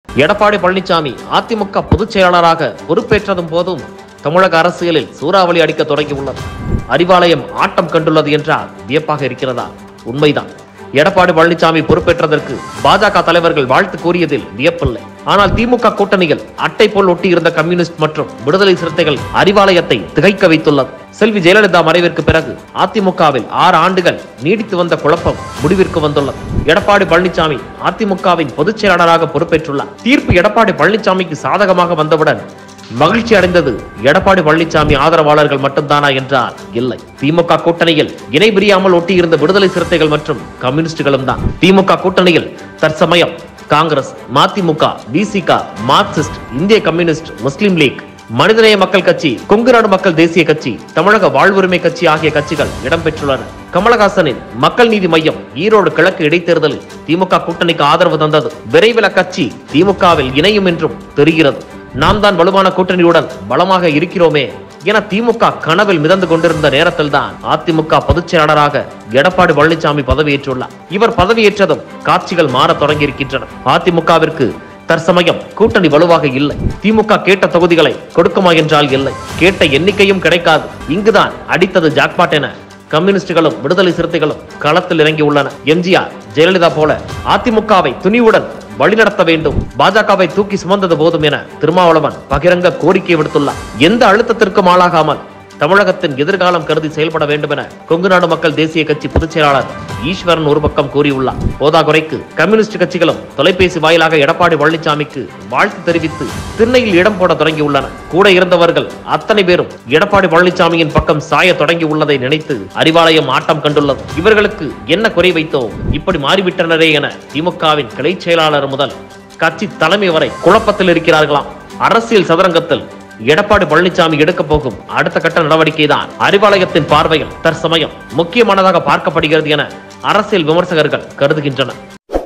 எடப்பாடி பழனிசாமி அதிமுக பொதுச் செயலாளராக பொறுப்பேற்றதும் போதும் தமிழக அரசியலில் சூறாவளி அடிக்க தொடங்கியுள்ளது அறிவாலயம் ஆட்டம் கண்டுள்ளது என்றால் வியப்பாக இருக்கிறதா உண்மைதான் எடப்பாடி பழனிசாமி பொறுப்பேற்றதற்கு பாஜக தலைவர்கள் வாழ்த்து கூறியதில் வியப்பில்லை ஆனால் திமுக கூட்டணியில் அட்டை போல் ஒட்டியிருந்த கம்யூனிஸ்ட் மற்றும் விடுதலை சிறுத்தைகள் அறிவாலயத்தை திகைக்க வைத்துள்ளது செல்வி ஜெயலலிதா மறைவிற்கு பிறகு அதிமுகவில் ஆறு ஆண்டுகள் நீடித்து வந்த குழப்பம் முடிவிற்கு வந்துள்ளது எடப்பாடி பழனிசாமி அதிமுகவின் பொதுச் செயலாளராக பொறுப்பேற்றுள்ளார் தீர்ப்பு எடப்பாடி பழனிசாமிக்கு சாதகமாக வந்தவுடன் மகிழ்ச்சி அடைந்தது எடப்பாடி பழனிசாமி ஆதரவாளர்கள் மட்டும்தானா என்றால் இல்லை திமுக கூட்டணியில் இணை பிரியாமல் ஒட்டியிருந்த விடுதலை சிறுத்தைகள் மற்றும் கம்யூனிஸ்டுகளும் தான் திமுக கூட்டணியில் தற்சமயம் காங்கிரஸ் மதிமுக பிசிக மார்க்சிஸ்ட் இந்திய கம்யூனிஸ்ட் முஸ்லிம் லீக் மனிதநேய மக்கள் கட்சி கொங்கு நாடு மக்கள் தேசிய கட்சி தமிழக வாழ்வுரிமை கட்சி ஆகிய கட்சிகள் இடம்பெற்றுள்ளன கமலஹாசனின் மக்கள் நீதி மையம் ஈரோடு கிழக்கு இடைத்தேர்தலில் திமுக கூட்டணிக்கு ஆதரவு தந்தது விரைவில் அக்கட்சி திமுகவில் இணையும் என்றும் தெரிகிறது நாம் தான் வலுவான கூட்டணியுடன் பலமாக இருக்கிறோமே என திமுக கனவில் மிதந்து கொண்டிருந்த நேரத்தில் தான் அதிமுக பொதுச் செயலாளராக எடப்பாடி பழனிசாமி பதவியேற்றுள்ளார் இவர் பதவியேற்றதும் காட்சிகள் மாறத் தொடங்கியிருக்கின்றன அதிமுகவிற்கு தற்சமயம் கூட்டணி வலுவாக இல்லை திமுக கேட்ட தொகுதிகளை கொடுக்குமா என்றால் இல்லை கேட்ட எண்ணிக்கையும் கிடைக்காது இங்குதான் அடித்தது ஜாக்பாட் என கம்யூனிஸ்டுகளும் விடுதலை சிறுத்தைகளும் களத்தில் இறங்கி உள்ளன எம்ஜிஆர் ஜெயலலிதா போல அதிமுகவை துணிவுடன் வழிநடத்த வேண்டும் பாஜகவை தூக்கி சுமந்தது போதும் என திருமாவளவன் பகிரங்க கோரிக்கை விடுத்துள்ளார் எந்த அழுத்தத்திற்கும் ஆளாகாமல் தமிழகத்தின் எதிர்காலம் கருதி செயல்பட வேண்டும் என கொங்கு நாடு மக்கள் தேசிய கட்சி பொதுச் செயலாளர் ஈஸ்வரன் ஒரு பக்கம் கூறியுள்ளார் போதாகுறைக்கு கம்யூனிஸ்ட் கட்சிகளும் தொலைபேசி வாயிலாக எடப்பாடி பழனிசாமிக்கு வாழ்த்து தெரிவித்து திண்ணையில் இடம் போட தொடங்கியுள்ளனர் கூட இருந்தவர்கள் அத்தனை பேரும் எடப்பாடி பழனிசாமியின் பக்கம் சாய தொடங்கி உள்ளதை நினைத்து அறிவாலயம் ஆட்டம் கண்டுள்ளது இவர்களுக்கு என்ன குறை வைத்தோம் இப்படி மாறிவிட்டனரே என திமுகவின் கிளை செயலாளர் முதல் கட்சி தலைமை வரை குழப்பத்தில் இருக்கிறார்களாம் அரசியல் சதுரங்கத்தில் எடப்பாடி பழனிசாமி எடுக்க போகும் அடுத்த கட்ட நடவடிக்கை தான் அறிவாலயத்தின் பார்வையில் தற்சமயம் முக்கியமானதாக பார்க்கப்படுகிறது என அரசியல் விமர்சகர்கள் கருதுகின்றனர்